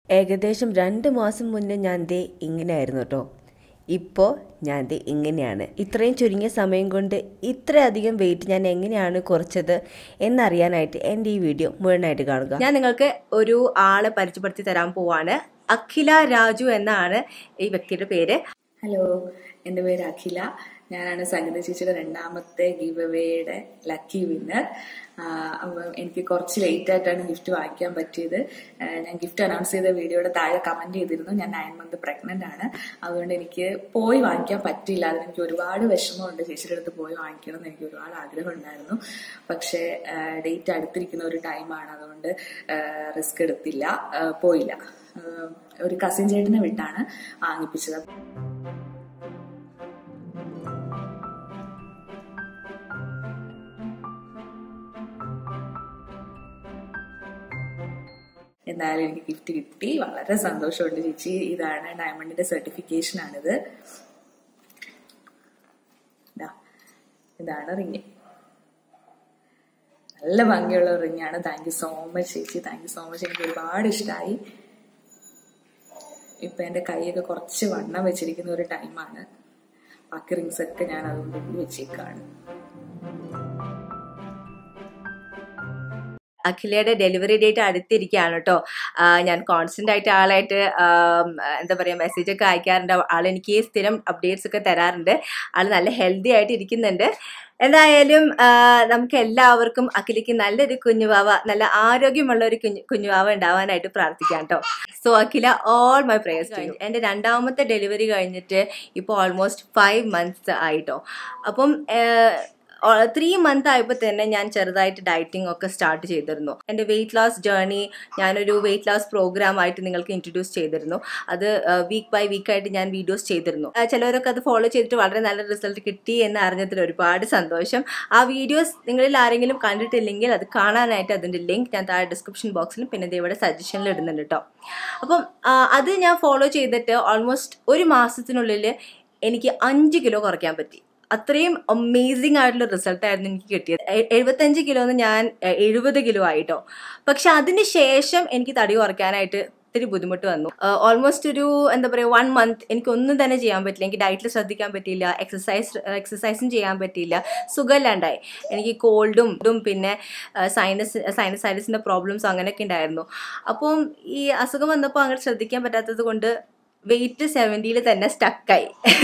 ഏകദേശം രണ്ട് മാസം മുന്നേ ഞാൻ ദേ ഇങ്ങനെയായിരുന്നു കേട്ടോ ഇപ്പോൾ ഞാൻ ദേ ഇങ്ങനെയാണ് ഇത്രയും ചുരുങ്ങിയ സമയം കൊണ്ട് ഇത്രയധികം വെയിറ്റ് ഞാൻ എങ്ങനെയാണ് കുറച്ചത് എന്നറിയാനായിട്ട് എൻ്റെ ഈ വീഡിയോ മുഴുവനായിട്ട് കാണുക ഞാൻ നിങ്ങൾക്ക് ഒരു ആളെ പരിചയപ്പെടുത്തി തരാൻ പോവാണ് അഖില രാജു എന്നാണ് ഈ വ്യക്തിയുടെ പേര് ഹലോ എൻ്റെ പേര് അഖില ഞാനാണ് സംഗീത ചേച്ചിയുടെ രണ്ടാമത്തെ ഗീവ് അവേയുടെ ലക്കി വിന്നർ അപ്പം എനിക്ക് കുറച്ച് ലേറ്റ് ആയിട്ടാണ് ഗിഫ്റ്റ് വാങ്ങിക്കാൻ പറ്റിയത് ആ, ഞാൻ ഗിഫ്റ്റ് അനൗൺസ് ചെയ്ത വീഡിയോയുടെ താഴെ കമന്റ് ചെയ്തിരുന്നു ഞാൻ നയൻ മന്ത് പ്രഗ്നന്റ് ആണ് അതുകൊണ്ട് എനിക്ക് പോയി വാങ്ങിക്കാൻ പറ്റിയില്ല അതിന് എനിക്ക് ഒരുപാട് വിഷമമുണ്ട് ചേച്ചിയുടെ അടുത്ത് പോയി വാങ്ങിക്കണം എന്ന് എനിക്ക് ഒരുപാട് ആഗ്രഹം ഉണ്ടായിരുന്നു പക്ഷേ ഡേറ്റ് അടുത്തിരിക്കുന്ന ഒരു ടൈമാണ് അതുകൊണ്ട് റിസ്ക് എടുത്തില്ല ആ, പോയില്ല ആ, ഒരു കസിൻ ചേട്ടനെ വിട്ടാണ് വാങ്ങിപ്പിച്ചത് എന്തായാലും എനിക്ക് ഗിഫ്റ്റ് കിട്ടി വളരെ സന്തോഷമുണ്ട് ചേച്ചി ഇതാണ് ഡയമണ്ടിന്റെ സർട്ടിഫിക്കേഷൻ ആണിത് ദാ, ഇതാണ് റിങ് നല്ല ഭംഗിയുള്ള റിംഗ് ആണ് താങ്ക് യു സോ മച്ച് ചേച്ചി താങ്ക് യു സോ മച്ച് എനിക്ക് ഒരുപാട് ഇഷ്ടമായി ഇപ്പൊ എന്റെ കൈയൊക്കെ കുറച്ച് വണ്ണം വെച്ചിരിക്കുന്ന ഒരു ടൈമാണ് ബാക്കി റിങ്സ് ഒക്കെ ഞാൻ അതുകൊണ്ട് വെച്ചേക്കാണ് അഖിലയുടെ ഡെലിവറി ഡേറ്റ് അടുത്തിരിക്കുകയാണ് കേട്ടോ ഞാൻ കോൺസ്റ്റന്റ് ആയിട്ട് ആളായിട്ട് ആം, എന്താ പറയുക മെസ്സേജ് ഒക്കെ അയക്കാറുണ്ട് ആൾ എനിക്ക് സ്ഥിരം അപ്ഡേറ്റ്സ് ഒക്കെ തരാറുണ്ട് ആൾ നല്ല ഹെൽത്തി ആയിട്ട് ഇരിക്കുന്നുണ്ട് എന്തായാലും ആ, നമുക്ക് എല്ലാവർക്കും അഖിലയ്ക്ക് നല്ലൊരു കുഞ്ഞുവാവ നല്ല ആരോഗ്യമുള്ള ഒരു കുഞ്ഞു കുഞ്ഞുവാവ ഉണ്ടാവാനായിട്ട് പ്രാർത്ഥിക്കാം കേട്ടോ so Akhila all my prayers എൻ്റെ രണ്ടാമത്തെ ഡെലിവറി കഴിഞ്ഞിട്ട് ഇപ്പോൾ ഓൾമോസ്റ്റ് ഫൈവ് മന്ത്സ് ആയിട്ടോ അപ്പം ത്രീ മന്ത് ആയപ്പോൾ തന്നെ ഞാൻ ചെറുതായിട്ട് ഡയറ്റിംഗ് ഒക്കെ സ്റ്റാർട്ട് ചെയ്തിരുന്നു എൻ്റെ വെയിറ്റ് ലോസ് ജേർണി ഞാനൊരു വെയിറ്റ് ലോസ് പ്രോഗ്രാം ആയിട്ട് നിങ്ങൾക്ക് ഇൻട്രൊഡ്യൂസ് ചെയ്തിരുന്നു അത് വീക്ക് ബൈ വീക്ക് ആയിട്ട് ഞാൻ വീഡിയോസ് ചെയ്തിരുന്നു ആ, ചിലവരൊക്കെ അത് ഫോളോ ചെയ്തിട്ട് വളരെ നല്ല റിസൾട്ട് കിട്ടി എന്ന് അറിഞ്ഞതിൽ ഒരുപാട് സന്തോഷം ആ വീഡിയോസ് നിങ്ങളിൽ ആരെങ്കിലും കണ്ടിട്ടില്ലെങ്കിൽ അത് കാണാനായിട്ട് അതിൻ്റെ ലിങ്ക് ഞാൻ താഴെ ഡിസ്ക്രിപ്ഷൻ ബോക്സിലും പിന്നെ ദേ ഇവിടെ സജഷനിൽ ഇടുന്നുണ്ട് കേട്ടോ അപ്പം ആ, അത് ഞാൻ ഫോളോ ചെയ്തിട്ട് ഓൾമോസ്റ്റ് ഒരു മാസത്തിനുള്ളിൽ എനിക്ക് അഞ്ച് കിലോ കുറയ്ക്കാൻ പറ്റി അത്രയും അമേസിങ് ആയിട്ടുള്ള റിസൾട്ട് ആയിരുന്നു എനിക്ക് കിട്ടിയത് എ- എഴുപത്തഞ്ച് കിലോന്ന് ഞാൻ എ, എഴുപത് കിലോ ആയിട്ടോ പക്ഷെ അതിന് ശേഷം എനിക്ക് തടി കുറയ്ക്കാനായിട്ട് ഒത്തിരി ബുദ്ധിമുട്ട് വന്നു ഓൾമോസ്റ്റ് ഒരു എന്താ പറയുക വൺ മന്ത് എനിക്ക് ഒന്നും തന്നെ ചെയ്യാൻ പറ്റില്ല എനിക്ക് ഡയറ്റിൽ ശ്രദ്ധിക്കാൻ പറ്റിയില്ല എക്സസൈസ് എക്സസൈസും ചെയ്യാൻ പറ്റിയില്ല സുഖമില്ലാണ്ടായി എനിക്ക് കോൾഡും ഇതും പിന്നെ സൈനസ് സൈനസൈറ്റിസിൻ്റെ പ്രോബ്ലംസ് അങ്ങനെയൊക്കെ ഉണ്ടായിരുന്നു അപ്പം ഈ അസുഖം വന്നപ്പോൾ അങ്ങനെ ശ്രദ്ധിക്കാൻ പറ്റാത്തത് കൊണ്ട് വെയിറ്റ് സെവൻറ്റിയിൽ തന്നെ സ്റ്റക്കായി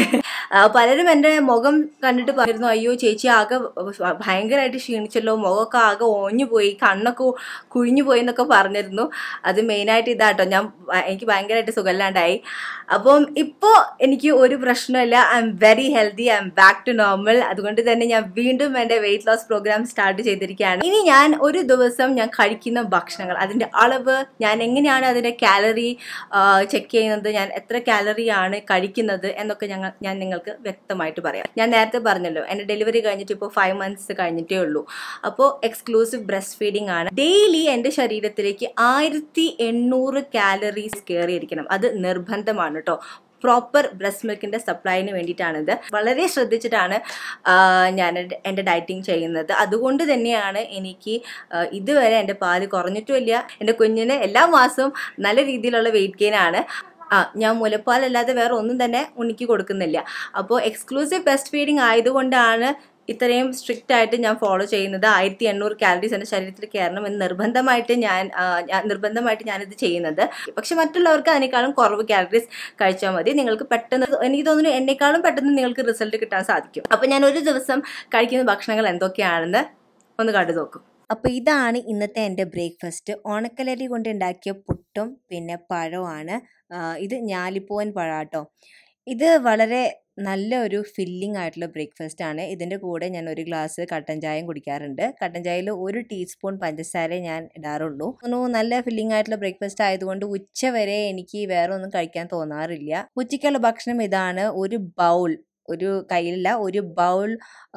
പലരും എൻ്റെ മുഖം കണ്ടിട്ട് പറഞ്ഞിരുന്നു അയ്യോ ചേച്ചി ആകെ ഭയങ്കരമായിട്ട് ക്ഷീണിച്ചല്ലോ മുഖമൊക്കെ ആകെ ഓഞ്ഞു പോയി കണ്ണൊക്കെ കുഴിഞ്ഞു പോയി എന്നൊക്കെ പറഞ്ഞിരുന്നു അത് മെയിനായിട്ട് ഇതാട്ടോ ഞാൻ ഭ- എനിക്ക് ഭയങ്കരമായിട്ട് സുഖമില്ലാണ്ടായി അപ്പം ഇപ്പോൾ എനിക്ക് ഒരു പ്രശ്നമില്ല I'm very healthy I'm back to normal അതുകൊണ്ട് തന്നെ ഞാൻ വീണ്ടും എൻ്റെ വെയിറ്റ് ലോസ് പ്രോഗ്രാം സ്റ്റാർട്ട് ചെയ്തിരിക്കുകയാണ് ഇനി ഞാൻ ഒരു ദിവസം ഞാൻ കഴിക്കുന്ന ഭക്ഷണങ്ങൾ അതിൻ്റെ അളവ് ഞാൻ എങ്ങനെയാണ് അതിൻ്റെ കാലറി ചെക്ക് ചെയ്യുന്നത് ഞാൻ എത്ര കാലറിയാണ് കഴിക്കുന്നത് എന്നൊക്കെ ഞങ്ങൾ ഞാൻ നിങ്ങൾക്ക് വ്യക്തമായിട്ട് പറയാം ഞാൻ നേരത്തെ പറഞ്ഞല്ലോ എൻ്റെ ഡെലിവറി കഴിഞ്ഞിട്ട് ഇപ്പോൾ ഫൈവ് മന്ത്സ് കഴിഞ്ഞിട്ടേ ഉള്ളൂ അപ്പോൾ എക്സ്ക്ലൂസീവ് ബ്രസ്റ്റ് ഫീഡിംഗ് ആണ് ഡെയിലി എൻ്റെ ശരീരത്തിലേക്ക് ആയിരത്തി എണ്ണൂറ് കാലറീസ് കയറിയിരിക്കണം അത് നിർബന്ധമാണ് കേട്ടോ പ്രോപ്പർ ബ്രസ്റ്റ് മിൽക്കിൻ്റെ സപ്ലൈന് വേണ്ടിയിട്ടാണിത് വളരെ ശ്രദ്ധിച്ചിട്ടാണ് ആ, ഞാൻ എൻ്റെ- എൻ്റെ ഡയറ്റിംഗ് ചെയ്യുന്നത് അതുകൊണ്ട് തന്നെയാണ് എനിക്ക് ആ, ഇതുവരെ എൻ്റെ പാല് കുറഞ്ഞിട്ടുമില്ല എൻ്റെ കുഞ്ഞിന് എല്ലാ മാസവും നല്ല രീതിയിലുള്ള വെയിറ്റ് ഗെയിൻ ആണ് ആ ഞാൻ മുലപ്പാലല്ലാതെ വേറെ ഒന്നും തന്നെ ഉണ്ണിക്ക് കൊടുക്കുന്നില്ല അപ്പോൾ എക്സ്ക്ലൂസീവ് ബ്രസ്റ്റ് ഫീഡിങ് ആയതുകൊണ്ടാണ് ഇത്രയും സ്ട്രിക്റ്റ് ആയിട്ട് ഞാൻ ഫോളോ ചെയ്യുന്നത് ആയിരത്തി എണ്ണൂറ് കാലറീസ് എൻ്റെ ശരീരത്തിൽ കയറണം എന്ന് നിർബന്ധമായിട്ട് ഞാൻ ആ, ഞാൻ- നിർബന്ധമായിട്ട് ഞാനിത് ചെയ്യുന്നത് പക്ഷെ മറ്റുള്ളവർക്ക് അതിനേക്കാളും കുറവ് കാലറീസ് കഴിച്ചാൽ മതി നിങ്ങൾക്ക് പെട്ടെന്ന് എനിക്ക് തോന്നുന്നു എന്നെക്കാളും പെട്ടെന്ന് നിങ്ങൾക്ക് റിസൾട്ട് കിട്ടാൻ സാധിക്കും അപ്പോൾ ഞാൻ ഒരു ദിവസം കഴിക്കുന്ന ഭക്ഷണങ്ങൾ എന്തൊക്കെയാണെന്ന് ഒന്ന് കണ്ടു നോക്കും അപ്പോൾ ഇതാണ് ഇന്നത്തെ എൻ്റെ ബ്രേക്ക്ഫാസ്റ്റ് ഓണക്കലരി കൊണ്ട് ഉണ്ടാക്കിയ പുട്ടും പിന്നെ പഴമാണ് ആ, ഇത് ഞാലിപ്പൂവൻ പഴാട്ടോ ഇത് വളരെ നല്ല ഒരു ഫില്ലിംഗ് ആയിട്ടുള്ള ബ്രേക്ക്ഫാസ്റ്റ് ആണ് ഇതിൻ്റെ കൂടെ ഞാൻ ഒരു ഗ്ലാസ് കട്ടൻ ചായയും കുടിക്കാറുണ്ട് കട്ടൻ ചായയിൽ ഒരു ടീസ്പൂൺ പഞ്ചസാര ഞാൻ ഇടാറുള്ളൂ തോന്നുന്നു നല്ല ഫില്ലിംഗ് ആയിട്ടുള്ള ബ്രേക്ക്ഫാസ്റ്റ് ആയതുകൊണ്ട് ഉച്ച വരെ എനിക്ക് വേറെ ഒന്നും കഴിക്കാൻ തോന്നാറില്ല ഉച്ചയ്ക്കുള്ള ഭക്ഷണം ഇതാണ് ഒരു ബൗൾ ഒരു കയ്യിലല്ല ഒരു ബൗൾ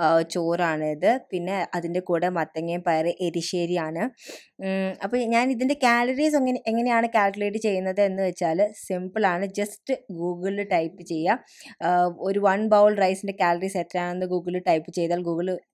ചോറാണ് ഇത് പിന്നെ അതിൻ്റെ കൂടെ മത്തങ്ങയും പയറ് എരിശ്ശേരിയാണ് അപ്പോൾ ഞാൻ ഇതിൻ്റെ കാലറീസ് എങ്ങനെ എങ്ങനെയാണ് കാൽക്കുലേറ്റ് ചെയ്യുന്നത് എന്ന് വെച്ചാൽ സിമ്പിളാണ് ജസ്റ്റ് ഗൂഗിളിൽ ടൈപ്പ് ചെയ്യുക ആഹ് ഒരു വൺ ബൗൾ റൈസിൻ്റെ കാലറീസ് എത്രയാണെന്ന് ഗൂഗിളിൽ ടൈപ്പ് ചെയ്താൽ ഗൂഗിൾ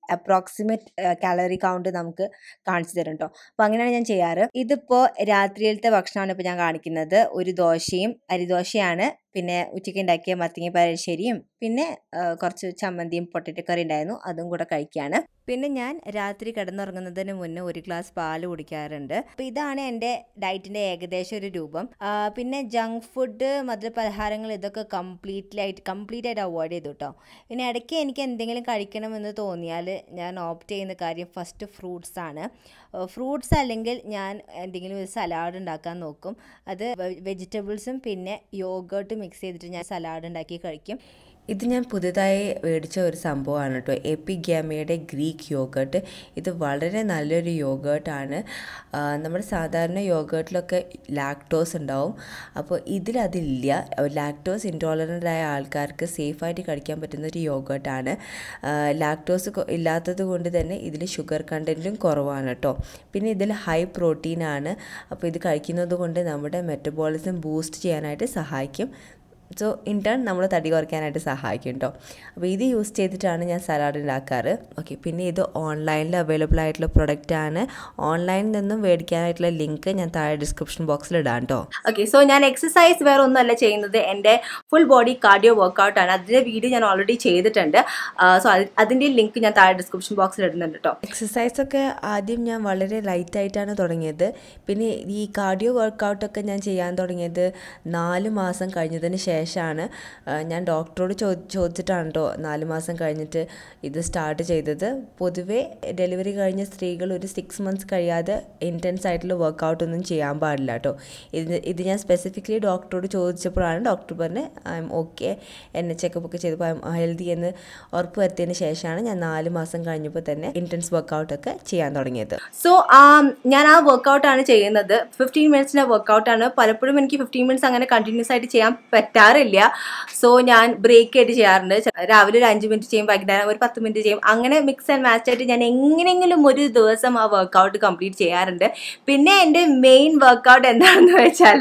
അപ്രോക്സിമേറ്റ് കാലറി കൗണ്ട് നമുക്ക് കാണിച്ചു തരും കേട്ടോ അപ്പോൾ അങ്ങനെയാണ് ഞാൻ ചെയ്യാറ് ഇതിപ്പോൾ രാത്രിയിലത്തെ ഭക്ഷണമാണ് ഇപ്പോൾ ഞാൻ കാണിക്കുന്നത് ഒരു ദോശയും അരിദോശയാണ് പിന്നെ ഉച്ചയ്ക്ക് ഉണ്ടാക്കിയ മത്തങ്ങ പരശ്ശേരിയും പിന്നെ ആ, കുറച്ച് ചമ്മന്തിയും പൊട്ടറ്റോ കറി ഉണ്ടായിരുന്നു അതും കൂടെ കഴിക്കുകയാണ് പിന്നെ ഞാൻ രാത്രി കിടന്നുറങ്ങുന്നതിന് മുന്നേ ഒരു ഗ്ലാസ് പാല് കുടിക്കാറുണ്ട് അപ്പോൾ ഇതാണ് എൻ്റെ ഡയറ്റിൻ്റെ ഏകദേശം ഒരു രൂപം ആ, പിന്നെ ജങ്ക് ഫുഡ് മധുരപലഹാരങ്ങൾ ഇതൊക്കെ കംപ്ലീറ്റ്ലി ആയിട്ട് കംപ്ലീറ്റ് ആയിട്ട് അവോയ്ഡ് ചെയ്തു കേട്ടോ പിന്നെ ഇടയ്ക്ക് എനിക്ക് എന്തെങ്കിലും കഴിക്കണമെന്ന് തോന്നിയാൽ ഞാൻ ഓപ്റ്റ് ചെയ്യുന്ന കാര്യം ഫസ്റ്റ് ഫ്രൂട്ട്സ് ആണ് ഫ്രൂട്ട്സ് അല്ലെങ്കിൽ ഞാൻ എന്തെങ്കിലും ഒരു സലാഡ് ഉണ്ടാക്കാൻ നോക്കും അത് വെജിറ്റബിൾസും പിന്നെ യോഗേർട്ട് മിക്സ് ചെയ്തിട്ട് ഞാൻ സലാഡ് ഉണ്ടാക്കി കഴിക്കും ഇത് ഞാൻ പുതുതായി മേടിച്ച ഒരു സംഭവമാണ് കേട്ടോ എപ്പിഗ്യാമയുടെ ഗ്രീക്ക് യോഗേർട്ട് ഇത് വളരെ നല്ലൊരു യോഗേർട്ടാണ് നമ്മുടെ സാധാരണ യോഗേർട്ടിലൊക്കെ ലാക്ടോസ് ഉണ്ടാവും അപ്പോൾ ഇതിലതില്ല ലാക്ടോസ് ഇൻടോളറൻ്റ് ആയ ആൾക്കാർക്ക് സേഫായിട്ട് കഴിക്കാൻ പറ്റുന്ന ഒരു യോഗേർട്ടാണ് ലാക്ടോസ് ഇല്ലാത്തത് കൊണ്ട് തന്നെ ഇതിൽ ഷുഗർ കണ്ടൻറ്റും കുറവാണ് കേട്ടോ പിന്നെ ഇതിൽ ഹൈ പ്രോട്ടീനാണ് അപ്പോൾ ഇത് കഴിക്കുന്നത് കൊണ്ട് നമ്മുടെ മെറ്റബോളിസം ബൂസ്റ്റ് ചെയ്യാനായിട്ട് സഹായിക്കും സോ ഇൻ ടേൺ നമ്മൾ തടി കുറയ്ക്കാനായിട്ട് സഹായിക്കും കേട്ടോ അപ്പോൾ ഇത് യൂസ് ചെയ്തിട്ടാണ് ഞാൻ സലാഡ് ഉണ്ടാക്കാറ് ഓക്കെ പിന്നെ ഇത് ഓൺലൈനിൽ അവൈലബിൾ ആയിട്ടുള്ള പ്രൊഡക്റ്റ് ആണ് ഓൺലൈനിൽ നിന്നും മേടിക്കാനായിട്ടുള്ള ലിങ്ക് ഞാൻ താഴെ ഡിസ്ക്രിപ്ഷൻ ബോക്സിൽ ഇടാം കേട്ടോ ഓക്കെ സോ ഞാൻ എക്സസൈസ് വേറെ ഒന്നുമല്ല ചെയ്യുന്നത് എൻ്റെ ഫുൾ ബോഡി കാർഡിയോ വർക്കൗട്ട് ആണ് അതിൻ്റെ വീഡിയോ ഞാൻ ഓൾറെഡി ചെയ്തിട്ടുണ്ട് സോ അതിൻ്റെ ലിങ്ക് ഞാൻ താഴെ ഡിസ്ക്രിപ്ഷൻ ബോക്സിൽ ഇടുന്നുണ്ട് കേട്ടോ എക്സസൈസൊക്കെ ആദ്യം ഞാൻ വളരെ ലൈറ്റായിട്ടാണ് തുടങ്ങിയത് പിന്നെ ഈ കാർഡിയോ വർക്കൗട്ടൊക്കെ ഞാൻ ചെയ്യാൻ തുടങ്ങിയത് നാല് മാസം കഴിഞ്ഞതിന് ശേഷമാണ് ആ, ഞാൻ ഡോക്ടറോട് ചോ ചോദിച്ചിട്ടാണ് കേട്ടോ നാല് മാസം കഴിഞ്ഞിട്ട് ഇത് സ്റ്റാർട്ട് ചെയ്തത് പൊതുവേ ഡെലിവറി കഴിഞ്ഞ സ്ത്രീകൾ ഒരു സിക്സ് മന്ത്സ് കഴിയാതെ ഇൻറ്റൻസ് ആയിട്ടുള്ള വർക്കൗട്ടൊന്നും ചെയ്യാൻ പാടില്ല കേട്ടോ ഇത് ഇത് ഞാൻ സ്പെസിഫിക്കലി ഡോക്ടറോട് ചോദിച്ചപ്പോഴാണ് ഡോക്ടർ പറഞ്ഞ് ഐ എം ഓക്കെ എന്നെ ചെക്കപ്പ് ഒക്കെ ചെയ്തപ്പോൾ ഐ എം ഹെൽത്തി എന്ന് ഉറപ്പ് വരുത്തിയതിന് ശേഷമാണ് ഞാൻ നാല് മാസം കഴിഞ്ഞപ്പോൾ തന്നെ ഇൻറ്റൻസ് വർക്കൗട്ടൊക്കെ ചെയ്യാൻ തുടങ്ങിയത് സോ ഞാൻ ആ വർക്കൗട്ടാണ് ചെയ്യുന്നത് ഫിഫ്റ്റീൻ മിനിറ്റ്സിൻ്റെ വർക്കൗട്ടാണ് പലപ്പോഴും എനിക്ക് ഫിഫ്റ്റീൻ മിനിറ്റ്സ് അങ്ങനെ കണ്ടിന്യൂസ് ആയിട്ട് ചെയ്യാൻ പറ്റാറില്ല സോ ഞാൻ ബ്രേക്ക് ആയിട്ട് ചെയ്യാറുണ്ട് ച- രാവിലെ ഒരു അഞ്ച് മിനിറ്റ് ചെയ്യും വൈകുന്നേരം ഒരു പത്ത് മിനിറ്റ് ചെയ്യും അങ്ങനെ മിക്സ് ആൻഡ് മാച്ച് ആയിട്ട് ഞാൻ എങ്ങനെയെങ്കിലും ഒരു ദിവസം ആ വർക്കൗട്ട് കംപ്ലീറ്റ് ചെയ്യാറുണ്ട് പിന്നെ എൻ്റെ മെയിൻ വർക്കൗട്ട് എന്താണെന്ന് വെച്ചാൽ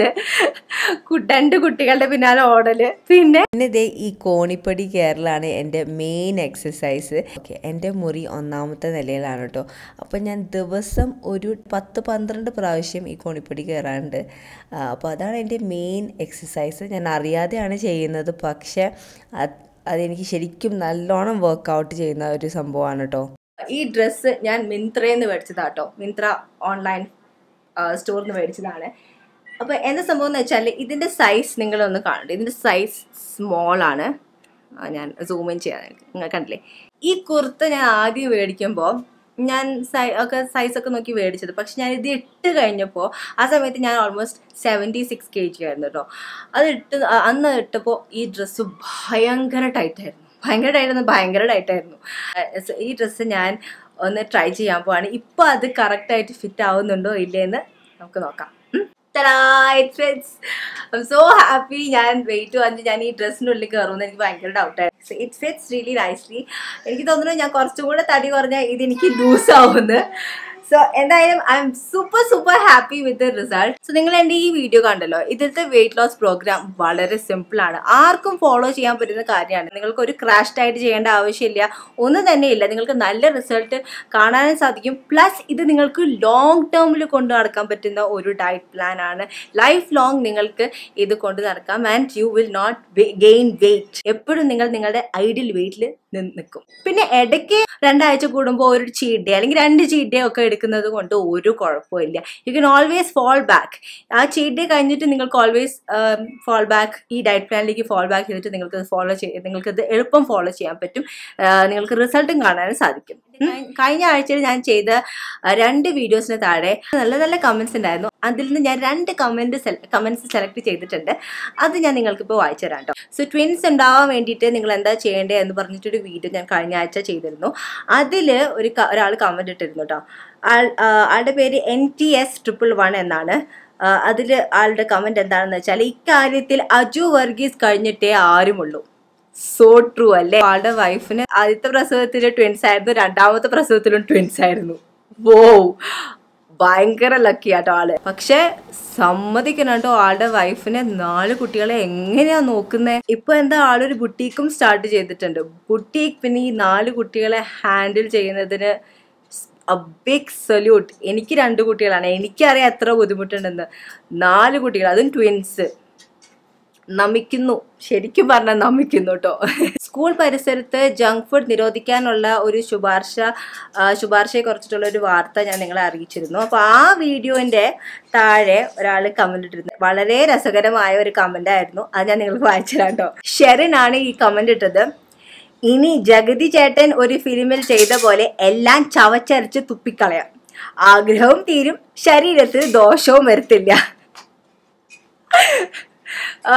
രണ്ട് കുട്ടികളുടെ പിന്നാലെ ഓടല് പിന്നെ പിന്നെ ഇതേ ഈ കോണിപ്പടി കയറലാണ് എൻ്റെ മെയിൻ എക്സസൈസ് ഓക്കെ എൻ്റെ മുറി ഒന്നാമത്തെ നിലയിലാണ് കേട്ടോ അപ്പോൾ ഞാൻ ദിവസം ഒരു പത്ത് പന്ത്രണ്ട് പ്രാവശ്യം ഈ കോണിപ്പടി കയറാറുണ്ട് അപ്പോൾ അതാണ് എൻ്റെ മെയിൻ എക്സസൈസ് ഞാൻ അറിയാതെയാണ് ചെയ്യുന്നത് പക്ഷേ അത് അതെനിക്ക് ശരിക്കും നല്ലോണം വർക്കൗട്ട് ചെയ്യുന്ന ഒരു സംഭവമാണ് കേട്ടോ ഈ ഡ്രസ്സ് ഞാൻ മിന്ത്രയിൽ നിന്ന് മേടിച്ചതാട്ടോ മിന്ത്ര ഓൺലൈൻ സ്റ്റോറിൽ നിന്ന് മേടിച്ചതാണ് അപ്പോൾ എന്താ സംഭവം എന്ന് വെച്ചാൽ ഇതിൻ്റെ സൈസ് നിങ്ങളൊന്ന് കാണണ്ട ഇതിൻ്റെ സൈസ് സ്മോൾ ആണ് ആ, ഞാൻ സൂം ഇൻ ചെയ്യാൻ നിങ്ങൾ കണ്ടില്ലേ ഈ കുർത്ത ഞാൻ ആദ്യം മേടിക്കുമ്പോൾ ഞാൻ സൈ ഒക്കെ സൈസൊക്കെ നോക്കി മേടിച്ചത് പക്ഷെ ഞാൻ ഇത് ഇട്ട് കഴിഞ്ഞപ്പോൾ ആ സമയത്ത് ഞാൻ almost seventy six K G ആയിരുന്നു കേട്ടോ അത് ഇട്ട് അ- അന്ന് ഇട്ടപ്പോൾ ഈ ഡ്രസ്സ് ഭയങ്കര ടൈറ്റായിരുന്നു ഭയങ്കര ടൈറ്റായിരുന്നു ഭയങ്കര ടൈറ്റായിരുന്നു ഈ ഡ്രസ്സ് ഞാൻ ഒന്ന് ട്രൈ ചെയ്യാൻ പോവാണ് ഇപ്പൊ അത് കറക്റ്റ് ആയിട്ട് ഫിറ്റ് ആവുന്നുണ്ടോ ഇല്ലേന്ന് നമുക്ക് നോക്കാം സോ ഹാപ്പി ഞാൻ വെയിറ്റ് വന്ന് ഞാൻ ഈ ഡ്രസ്സിൻ്റെ ഉള്ളിൽ കയറുമെന്ന് എനിക്ക് ഭയങ്കര ഡൗട്ടായിരുന്നു ഇറ്റ് ഫിറ്റ്സ് റിയലി നൈസ്ലി എനിക്ക് തോന്നുന്നു ഞാൻ കുറച്ചും കൂടെ തടി കുറഞ്ഞാൽ ഇത് എനിക്ക് ലൂസ് ആവുമെന്ന് സോ എന്തായാലും I'm super super happy with the result so നിങ്ങൾ എൻ്റെ ഈ വീഡിയോ കണ്ടല്ലോ ഇതിലത്തെ വെയിറ്റ് ലോസ് പ്രോഗ്രാം വളരെ സിമ്പിൾ ആണ് ആർക്കും ഫോളോ ചെയ്യാൻ പറ്റുന്ന കാര്യമാണ് നിങ്ങൾക്ക് ഒരു ക്രാഷ് ആയിട്ട് ചെയ്യേണ്ട ആവശ്യമില്ല ഒന്നും തന്നെ ഇല്ല നിങ്ങൾക്ക് നല്ല റിസൾട്ട് കാണാനും സാധിക്കും പ്ലസ് ഇത് നിങ്ങൾക്ക് ലോങ് ടേമിൽ കൊണ്ടു നടക്കാൻ പറ്റുന്ന ഒരു ഡയറ്റ് പ്ലാൻ ആണ് ലൈഫ് ലോങ് നിങ്ങൾക്ക് ഇത് കൊണ്ടു നടക്കാം and you will not gain weight എപ്പോഴും നിങ്ങൾ നിങ്ങളുടെ ഐഡിയൽ വെയിറ്റിൽ നിൽക്കും പിന്നെ ഇടയ്ക്ക് രണ്ടാഴ്ച കൂടുമ്പോൾ ഒരു ചീറ്റ് ഡേ അല്ലെങ്കിൽ രണ്ട് ചീറ്റ് ഡേ ഒക്കെ എടുക്കുന്നത് കൊണ്ട് ഒരു കുഴപ്പമില്ല you can always fall back a cheat day കഴിഞ്ഞിട്ട് നിങ്ങൾക്ക് ഓൾവേസ് ഫോൾ ബാക്ക് ഈ ഡയറ്റ് പ്ലാനിലേക്ക് ഫോൾ ബാക്ക് ചെയ്തിട്ട് നിങ്ങൾക്ക് ഫോളോ ചെയ്ത് നിങ്ങൾക്ക് ഇത് എളുപ്പം ഫോളോ ചെയ്യാൻ പറ്റും ആ, നിങ്ങൾക്ക് റിസൾട്ടും കാണാനും സാധിക്കും ഉം. കഴിഞ്ഞ ആഴ്ചയിൽ ഞാൻ ചെയ്ത ആ, രണ്ട് വീഡിയോസിന് താഴെ നല്ല നല്ല കമൻസ് ഉണ്ടായിരുന്നു അതിൽ നിന്ന് ഞാൻ രണ്ട് കമൻറ്റ് കമൻസ് സെലക്ട് ചെയ്തിട്ടുണ്ട് അത് ഞാൻ നിങ്ങൾക്കിപ്പോൾ വായിച്ചു തരാം കേട്ടോ സോ ട്വിൻസ് ഉണ്ടാവാൻ വേണ്ടിയിട്ട് നിങ്ങൾ എന്താ ചെയ്യേണ്ടത് എന്ന് പറഞ്ഞിട്ടൊരു വീഡിയോ ഞാൻ കഴിഞ്ഞ ആഴ്ച ചെയ്തിരുന്നു അതിൽ ഒരു ക- ഒരാൾ കമൻറ്റ് ഇട്ടിരുന്നു കേട്ടോ ആൾ ആ, ആളുടെ പേര് N T S triple one എന്നാണ് അതിൽ ആളുടെ കമൻറ്റ് എന്താണെന്ന് വെച്ചാൽ ഇക്കാര്യത്തിൽ അജു വർഗീസ് കഴിഞ്ഞിട്ടേ ആരുമുള്ളൂ സോ ട്രൂ അല്ലേ ആളുടെ വൈഫിന് ആദ്യത്തെ പ്രസവത്തിൽ ട്വിൻസ് ആയിരുന്നു രണ്ടാമത്തെ പ്രസവത്തിലും ട്വിൻസ് ആയിരുന്നു വോ ഭയങ്കര ലക്കി ആട്ടോ ആള് പക്ഷെ സമ്മതിക്കണം കേട്ടോ ആളുടെ വൈഫിനെ നാല് കുട്ടികളെ എങ്ങനെയാ നോക്കുന്നത് ഇപ്പൊ എന്താ ആളൊരു ബുട്ടീക്കും സ്റ്റാർട്ട് ചെയ്തിട്ടുണ്ട് ബുട്ടീക്ക് പിന്നെ ഈ നാല് കുട്ടികളെ ഹാൻഡിൽ ചെയ്യുന്നതിന് ബിഗ് സല്യൂട്ട് എനിക്ക് രണ്ട് കുട്ടികളാണ് എനിക്കറിയാം എത്ര ബുദ്ധിമുട്ടുണ്ടെന്ന് നാല് കുട്ടികൾ അതും ട്വിൻസ് നമിക്കുന്നു ശരിക്കും പറഞ്ഞാൽ നമിക്കുന്നു കേട്ടോ സ്കൂൾ പരിസരത്ത് ജങ്ക് ഫുഡ് നിരോധിക്കാനുള്ള ഒരു ശുപാർശ ആ, ശുപാർശയെ കുറിച്ചിട്ടുള്ള ഒരു വാർത്ത ഞാൻ നിങ്ങളെ അറിയിച്ചിരുന്നു അപ്പോൾ ആ വീഡിയോന്റെ താഴെ ഒരാൾ കമന്റ് ഇട്ടിരുന്നു വളരെ രസകരമായ ഒരു കമന്റ് ആയിരുന്നു അത് ഞാൻ നിങ്ങൾക്ക് വായിച്ചു തരാം കേട്ടോ ഷെറിനാണ് ഈ കമന്റ് ഇട്ടത് ഇനി ജഗതി ചേട്ടൻ ഒരു ഫിലിമിൽ ചെയ്ത പോലെ എല്ലാം ചവച്ചരച്ച് തുപ്പിക്കളയാം ആഗ്രഹവും തീരും ശരീരത്തിന് ദോഷവും വരുത്തില്ല ആ,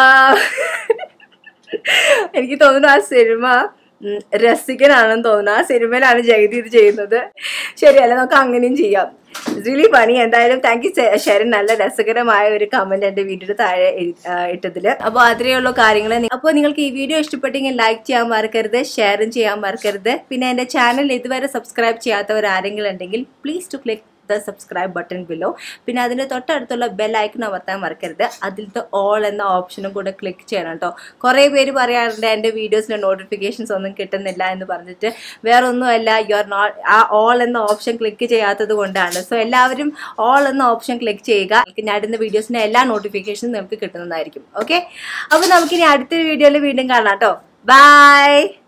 എനിക്ക് തോന്നുന്നു ആ സിനിമ ഉം, രസികനാണെന്ന് തോന്നുന്നു ആ സിനിമയിലാണ് ജഗതി ഇത് ചെയ്യുന്നത് ശരിയല്ല നമുക്ക് അങ്ങനെയും ചെയ്യാം റിയലി പണി എന്തായാലും താങ്ക് യു ഷെരൻ നല്ല രസകരമായ ഒരു കമന്റ് എന്റെ വീഡിയോയുടെ താഴെ എഴു- ആ, ഇട്ടതില് അപ്പോൾ അത്രയുള്ള കാര്യങ്ങൾ അപ്പോൾ നിങ്ങൾക്ക് ഈ വീഡിയോ ഇഷ്ടപ്പെട്ടെങ്കിൽ ലൈക്ക് ചെയ്യാൻ മറക്കരുത് ഷെയറും ചെയ്യാൻ മറക്കരുത് പിന്നെ എന്റെ ചാനൽ ഇതുവരെ സബ്സ്ക്രൈബ് ചെയ്യാത്തവർ ആരെങ്കിലും ഉണ്ടെങ്കിൽ please to click the subscribe button below പിന്നെ അതിൻ്റെ തൊട്ടടുത്തുള്ള ബെൽ ഐക്കൺ അമർത്താൻ മറക്കരുത് അതിലത്തെ ഓൾ എന്ന ഓപ്ഷനും കൂടെ ക്ലിക്ക് ചെയ്യണം കേട്ടോ കുറേ പേര് പറയാറുണ്ട് എൻ്റെ വീഡിയോസിൻ്റെ നോട്ടിഫിക്കേഷൻസ് ഒന്നും കിട്ടുന്നില്ല എന്ന് പറഞ്ഞിട്ട് വേറെ ഒന്നുമല്ല you are not a all എന്ന ഓപ്ഷൻ ക്ലിക്ക് ചെയ്യാത്തത് കൊണ്ടാണ് സോ എല്ലാവരും ഓൾ എന്ന ഓപ്ഷൻ ക്ലിക്ക് ചെയ്യുക ഞാൻ ഇടുന്ന വീഡിയോസിൻ്റെ എല്ലാ നോട്ടിഫിക്കേഷനും നിങ്ങൾക്ക് കിട്ടുന്നതായിരിക്കും ഓക്കെ അപ്പോൾ നമുക്കിനി അടുത്തൊരു വീഡിയോയിൽ വീണ്ടും കാണാം കേട്ടോ ബൈ